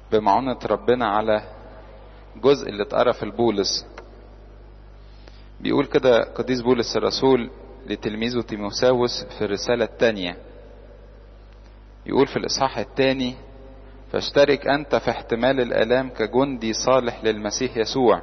بمعونة ربنا على جزء اللي اتقرا في البولس بيقول كده قديس بولس الرسول لتلميذه تيموساوس في الرسالة الثانية يقول في الإصحاح الثاني فاشترك أنت في احتمال الآلام كجندي صالح للمسيح يسوع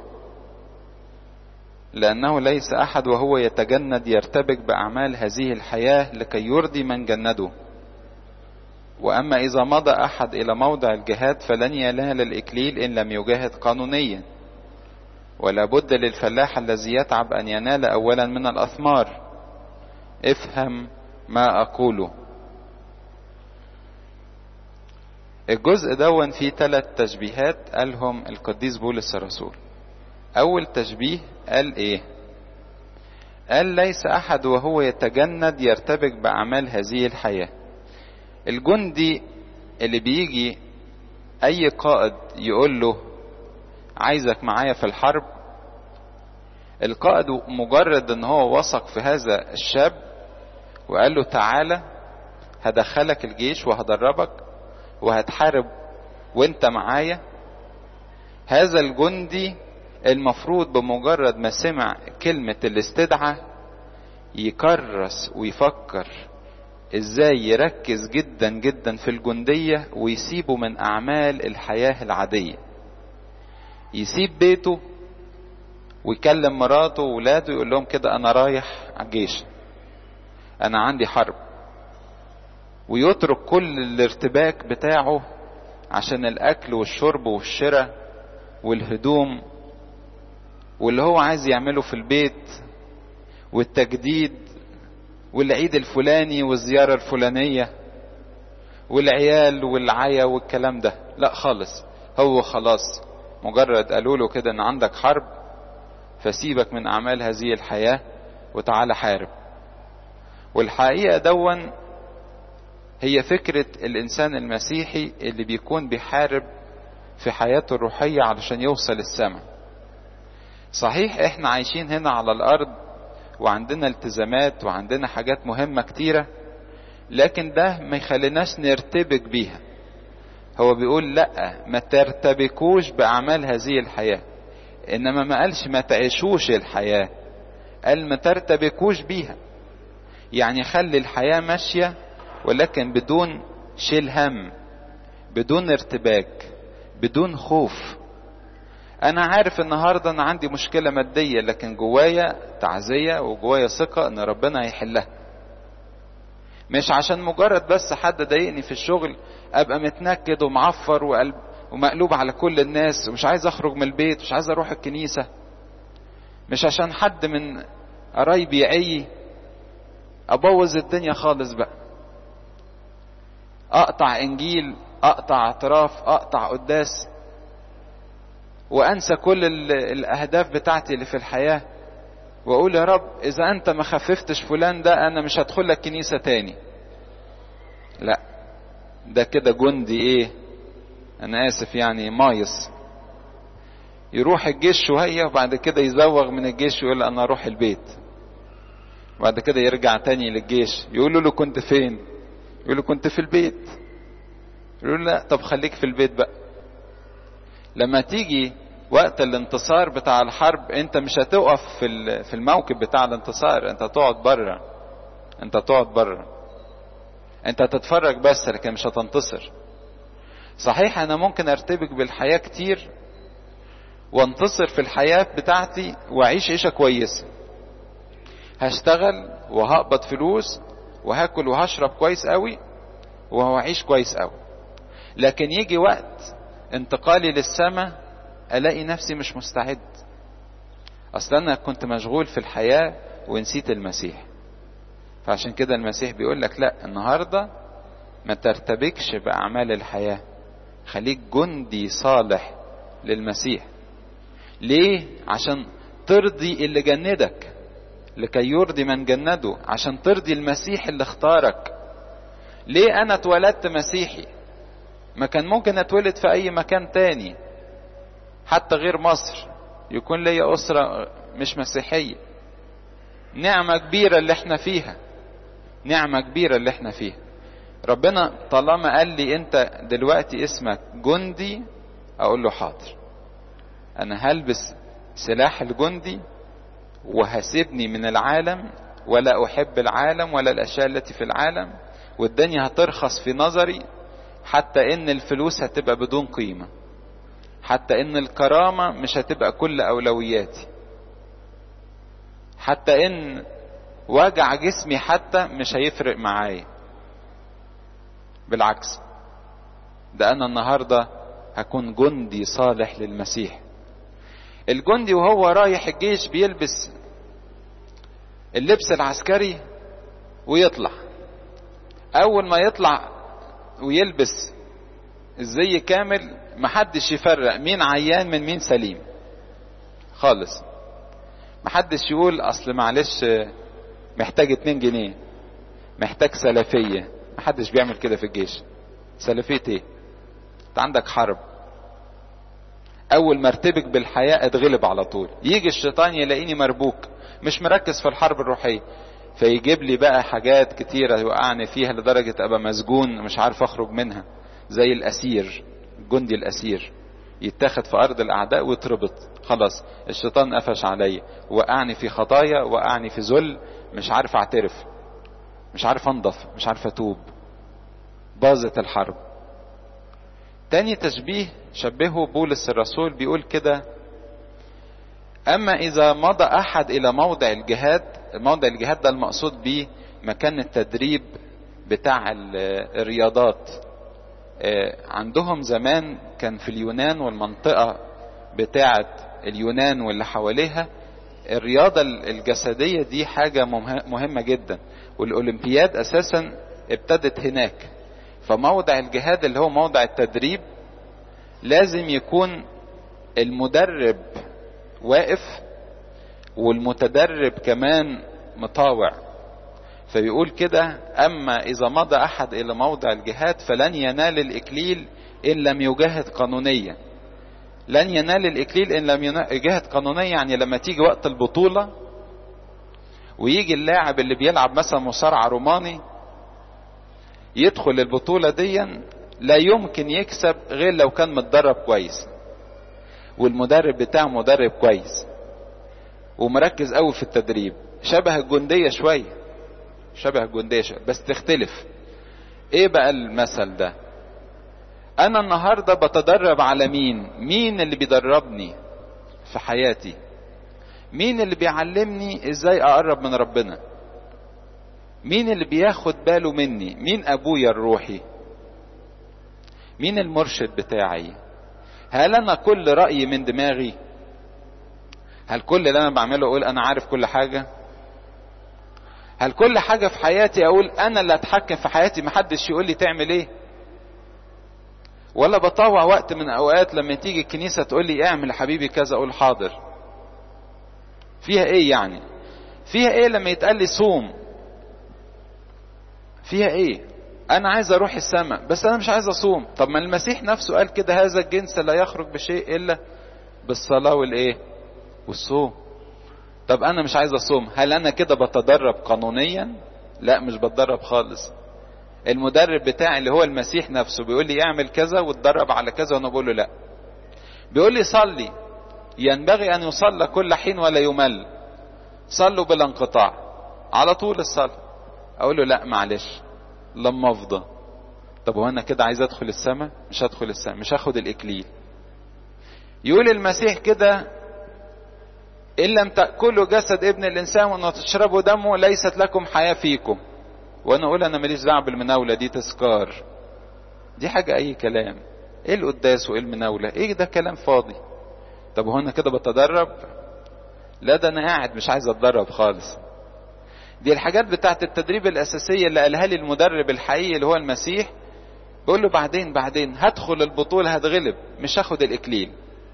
لأنه ليس أحد وهو يتجند يرتبك بأعمال هذه الحياة لكي يرضي من جنده وأما إذا مضى أحد إلى موضع الجهاد فلن ينال الإكليل إن لم يجاهد قانونيا ولا بد للفلاح الذي يتعب أن ينال أولا من الأثمار افهم ما أقوله الجزء دون فيه ثلاث تشبيهات قالهم القديس بولس الرسول أول تشبيه قال إيه قال ليس أحد وهو يتجند يرتبك بأعمال هذه الحياة الجندي اللي بيجي أي قائد يقول له عايزك معايا في الحرب القائد مجرد ان هو وثق في هذا الشاب وقال له تعالى هدخلك الجيش وهدربك وهتحارب وانت معايا هذا الجندي المفروض بمجرد ما سمع كلمة الاستدعاء يكرس ويفكر ازاي يركز جدا جدا في الجندية ويسيبه من اعمال الحياة العادية يسيب بيته ويكلم مراته وولاده يقول لهم كده انا رايح على الجيش انا عندي حرب ويترك كل الارتباك بتاعه عشان الاكل والشرب والشراء والهدوم واللي هو عايز يعمله في البيت والتجديد والعيد الفلاني والزيارة الفلانية والعيال والعيا والكلام ده لا خالص هو خلاص مجرد قالوا له كده ان عندك حرب فسيبك من اعمال هذه الحياة وتعالى حارب والحقيقة دون هي فكرة الانسان المسيحي اللي بيكون بيحارب في حياته الروحية علشان يوصل السماء صحيح احنا عايشين هنا على الارض وعندنا التزامات وعندنا حاجات مهمة كتيرة لكن ده ما يخليناش نرتبك بيها هو بيقول لا ما ترتبكوش بأعمال هذه الحياة إنما ما قالش ما تعيشوش الحياة قال ما ترتبكوش بيها يعني خلي الحياة ماشية ولكن بدون شيل هم بدون ارتباك بدون خوف انا عارف النهارده انا عندي مشكله ماديه لكن جوايا تعزيه وجوايا ثقه ان ربنا هيحلها مش عشان مجرد بس حد ضايقني في الشغل ابقى متنكد ومعفر وقلب ومقلوب على كل الناس ومش عايز اخرج من البيت مش عايز اروح الكنيسه مش عشان حد من قرايبي يعي ابوظ الدنيا خالص بقى اقطع انجيل اقطع اعتراف اقطع قداس وانسى كل الاهداف بتاعتي اللي في الحياه واقول يا رب اذا انت ما خففتش فلان ده انا مش هدخل لك كنيسه تاني لا ده كده جندي ايه انا اسف يعني مايص يروح الجيش شويه وبعد كده يزوغ من الجيش ويقول انا اروح البيت وبعد كده يرجع تاني للجيش يقولوا له كنت فين يقول له كنت في البيت يقول له لا طب خليك في البيت بقى لما تيجي وقت الانتصار بتاع الحرب انت مش هتقف في في الموكب بتاع الانتصار انت هتقعد بره انت هتقعد بره انت هتتفرج بس لكن مش هتنتصر صحيح انا ممكن ارتبك بالحياة كتير وانتصر في الحياة بتاعتي واعيش عيشة كويسة هشتغل وهقبض فلوس وهاكل وهشرب كويس قوي وهعيش كويس قوي لكن يجي وقت انتقالي للسماء الاقي نفسي مش مستعد اصلا انا كنت مشغول في الحياة ونسيت المسيح فعشان كده المسيح بيقول لك لا النهاردة ما ترتبكش بأعمال الحياة خليك جندي صالح للمسيح ليه عشان ترضي اللي جندك لكي يرضي من جنده عشان ترضي المسيح اللي اختارك ليه انا اتولدت مسيحي ما كان ممكن اتولد في اي مكان تاني حتى غير مصر يكون ليا اسرة مش مسيحية نعمة كبيرة اللي احنا فيها نعمة كبيرة اللي احنا فيها ربنا طالما قال لي انت دلوقتي اسمك جندي اقول له حاضر انا هلبس سلاح الجندي وهسيبني من العالم ولا احب العالم ولا الاشياء التي في العالم والدنيا هترخص في نظري حتى ان الفلوس هتبقى بدون قيمة حتى ان الكرامة مش هتبقى كل اولوياتي حتى ان وجع جسمي حتى مش هيفرق معايا بالعكس ده انا النهاردة هكون جندي صالح للمسيح الجندي وهو رايح الجيش بيلبس اللبس العسكري ويطلع اول ما يطلع ويلبس الزي كامل محدش يفرق مين عيان من مين سليم خالص محدش يقول اصل معلش محتاج اتنين جنيه محتاج سلفية محدش بيعمل كده في الجيش سلفية ايه انت عندك حرب اول ما ارتبك بالحياة اتغلب على طول يجي الشيطان يلاقيني مربوك مش مركز في الحرب الروحية فيجيب لي بقى حاجات كتيرة يوقعني فيها لدرجة ابقى مسجون مش عارف اخرج منها زي الاسير الجندي الاسير يتاخد في ارض الاعداء ويتربط خلاص الشيطان قفش عليا وقعني في خطايا وقعني في ذل مش عارف اعترف مش عارف انضف مش عارف اتوب باظت الحرب تاني تشبيه شبهه بولس الرسول بيقول كده اما اذا مضى احد الى موضع الجهاد موضع الجهاد ده المقصود به مكان التدريب بتاع الرياضات عندهم زمان كان في اليونان والمنطقة بتاعة اليونان واللي حواليها الرياضة الجسدية دي حاجة مهمة جدا والأولمبياد أساسا ابتدت هناك فموضع الجهاد اللي هو موضع التدريب لازم يكون المدرب واقف والمتدرب كمان مطاوع فبيقول كده أما إذا مضى أحد إلى موضع الجهاد فلن ينال الإكليل إن لم يجاهد قانونيا لن ينال الإكليل إن لم يجاهد قانونيا يعني لما تيجي وقت البطولة ويجي اللاعب اللي بيلعب مثلا مصارعة روماني يدخل البطولة ديا لا يمكن يكسب غير لو كان متدرب كويس والمدرب بتاعه مدرب كويس ومركز قوي في التدريب شبه الجندية شوية شبه الجندية شوية بس تختلف ايه بقى المثل ده انا النهاردة بتدرب على مين مين اللي بيدربني في حياتي مين اللي بيعلمني ازاي اقرب من ربنا مين اللي بياخد باله مني مين ابويا الروحي مين المرشد بتاعي هل انا كل رأيي من دماغي هل كل اللي انا بعمله اقول انا عارف كل حاجة هل كل حاجة في حياتي اقول انا اللي اتحكم في حياتي محدش يقول لي تعمل ايه ولا بطوع وقت من اوقات لما تيجي الكنيسة تقول لي اعمل يا حبيبي كذا اقول حاضر فيها ايه يعني فيها ايه لما يتقال لي صوم فيها ايه انا عايز اروح السماء بس انا مش عايز اصوم طب ما المسيح نفسه قال كده هذا الجنس لا يخرج بشيء الا بالصلاة والايه والصوم طب انا مش عايز اصوم هل انا كده بتدرب قانونيا لا مش بتدرب خالص المدرب بتاعي اللي هو المسيح نفسه بيقول لي اعمل كذا واتدرب على كذا وانا بقول له لا بيقول لي صلي ينبغي ان يصلى كل حين ولا يمل صلوا بلا انقطاع على طول الصلاة اقول له لا معلش لما افضى طب وانا كده عايز ادخل السماء مش هدخل السماء مش هاخد الاكليل يقول المسيح كده ان لم تاكلوا جسد ابن الانسان وان تشربوا دمه ليست لكم حياه فيكم وانا اقول انا ماليش دعوه بالمناوله دي تذكار دي حاجه اي كلام ايه القداس وايه المناوله ايه ده كلام فاضي طب هو انا كده بتدرب لا ده انا قاعد مش عايز اتدرب خالص دي الحاجات بتاعت التدريب الاساسيه اللي قالها لي المدرب الحقيقي اللي هو المسيح بقول له بعدين بعدين هدخل البطوله هتغلب مش هاخد الاكليل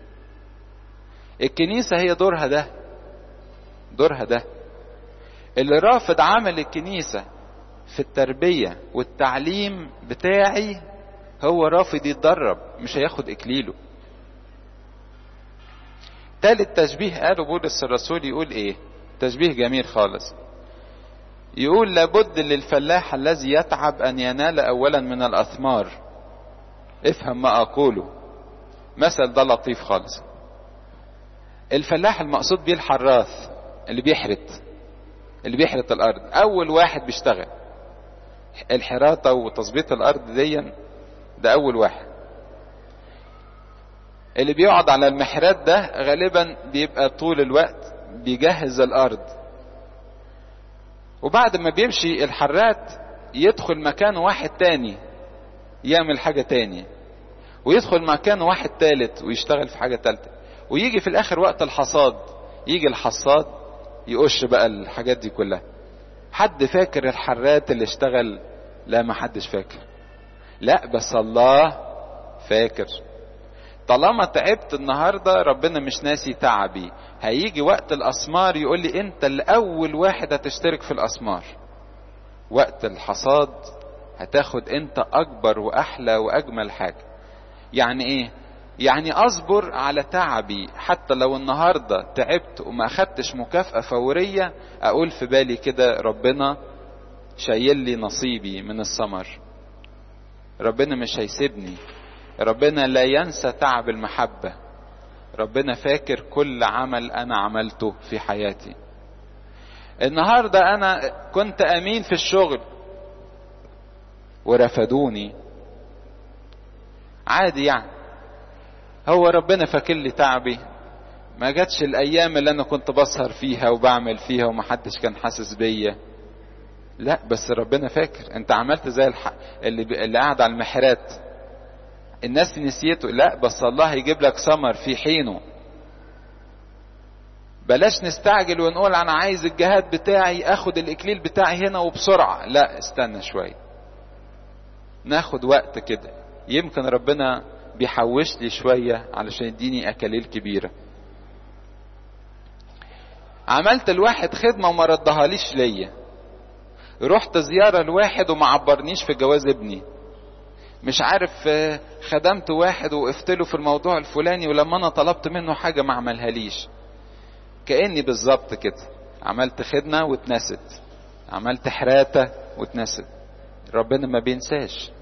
الكنيسه هي دورها ده دورها ده اللي رافض عمل الكنيسه في التربيه والتعليم بتاعي هو رافض يتدرب مش هياخد اكليله تالت تشبيه قاله بولس الرسول يقول ايه تشبيه جميل خالص يقول لابد للفلاح الذي يتعب ان ينال اولا من الاثمار افهم ما اقوله مثل ده لطيف خالص الفلاح المقصود بيه الحراث اللي بيحرث اللي بيحرث الارض اول واحد بيشتغل الحراثه وتظبيط الارض دي ده اول واحد اللي بيقعد على المحرات ده غالبا بيبقى طول الوقت بيجهز الارض وبعد ما بيمشي الحرات يدخل مكان واحد تاني يعمل حاجة تاني ويدخل مكان واحد تالت ويشتغل في حاجة تالتة ويجي في الاخر وقت الحصاد يجي الحصاد يقش بقى الحاجات دي كلها حد فاكر الحرات اللي اشتغل لا ما حدش فاكر لا بس الله فاكر طالما تعبت النهاردة ربنا مش ناسي تعبي هيجي وقت الأسمار يقول لي أنت الأول واحد هتشترك في الأسمار وقت الحصاد هتاخد أنت أكبر وأحلى وأجمل حاجة يعني إيه؟ يعني أصبر على تعبي حتى لو النهاردة تعبت وما أخدتش مكافأة فورية أقول في بالي كده ربنا شايل لي نصيبي من الثمر ربنا مش هيسيبني ربنا لا ينسى تعب المحبة ربنا فاكر كل عمل أنا عملته في حياتي النهاردة أنا كنت أمين في الشغل ورفدوني عادي يعني هو ربنا فاكر لي تعبي ما جاتش الأيام اللي أنا كنت بسهر فيها وبعمل فيها ومحدش كان حاسس بيا لا بس ربنا فاكر انت عملت زي الح... اللي, ب... اللي قاعد على المحرات الناس نسيته لا بس الله هيجيب لك ثمر في حينه بلاش نستعجل ونقول انا عايز الجهاد بتاعي اخد الاكليل بتاعي هنا وبسرعة لا استنى شوية ناخد وقت كده يمكن ربنا بيحوش لي شوية علشان يديني اكاليل كبيرة عملت الواحد خدمة وما ردهاليش ليا رحت زيارة لواحد وما عبرنيش في جواز ابني مش عارف خدمت واحد وقفت له في الموضوع الفلاني ولما انا طلبت منه حاجة ما عملها ليش كأني بالظبط كده عملت خدمة واتنست عملت حراتة واتنست ربنا ما بينساش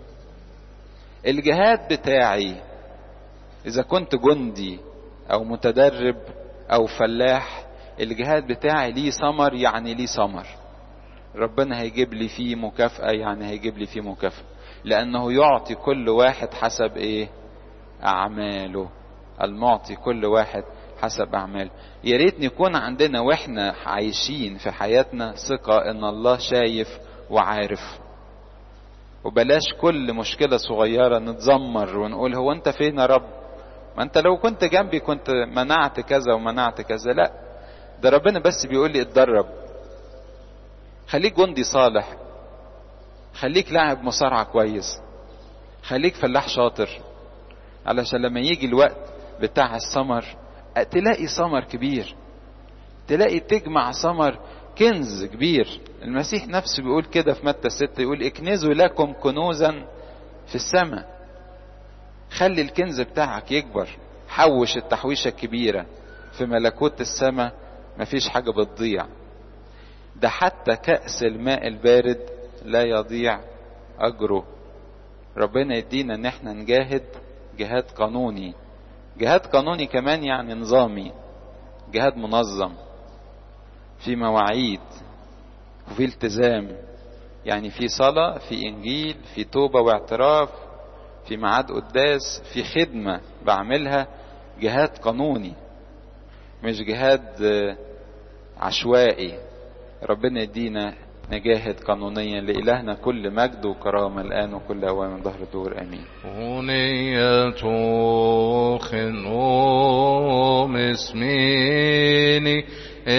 الجهاد بتاعي اذا كنت جندي او متدرب او فلاح الجهاد بتاعي ليه ثمر يعني ليه ثمر ربنا هيجيب لي فيه مكافأة يعني هيجيب لي فيه مكافأة لأنه يعطي كل واحد حسب إيه أعماله المعطي كل واحد حسب أعماله يا ريت نكون عندنا وإحنا عايشين في حياتنا ثقة إن الله شايف وعارف وبلاش كل مشكلة صغيرة نتذمر ونقول هو أنت فين يا رب ما أنت لو كنت جنبي كنت منعت كذا ومنعت كذا لا ده ربنا بس بيقول لي اتدرب خليك جندي صالح خليك لاعب مصارعة كويس خليك فلاح شاطر علشان لما يجي الوقت بتاع الثمر تلاقي ثمر كبير تلاقي تجمع ثمر كنز كبير المسيح نفسه بيقول كده في متى ستة يقول اكنزوا لكم كنوزا في السماء خلي الكنز بتاعك يكبر حوش التحويشة الكبيرة في ملكوت السماء مفيش حاجة بتضيع ده حتى كأس الماء البارد لا يضيع أجره ربنا يدينا ان احنا نجاهد جهاد قانوني جهاد قانوني كمان يعني نظامي جهاد منظم في مواعيد وفي التزام يعني في صلاة في إنجيل في توبة واعتراف في ميعاد قداس في خدمة بعملها جهاد قانوني مش جهاد عشوائي ربنا يدينا نجاهد قانونيا لإلهنا كل مجد وكرامة الآن وكل أوان من ظهر الدور آمين هنية خنوم اسمي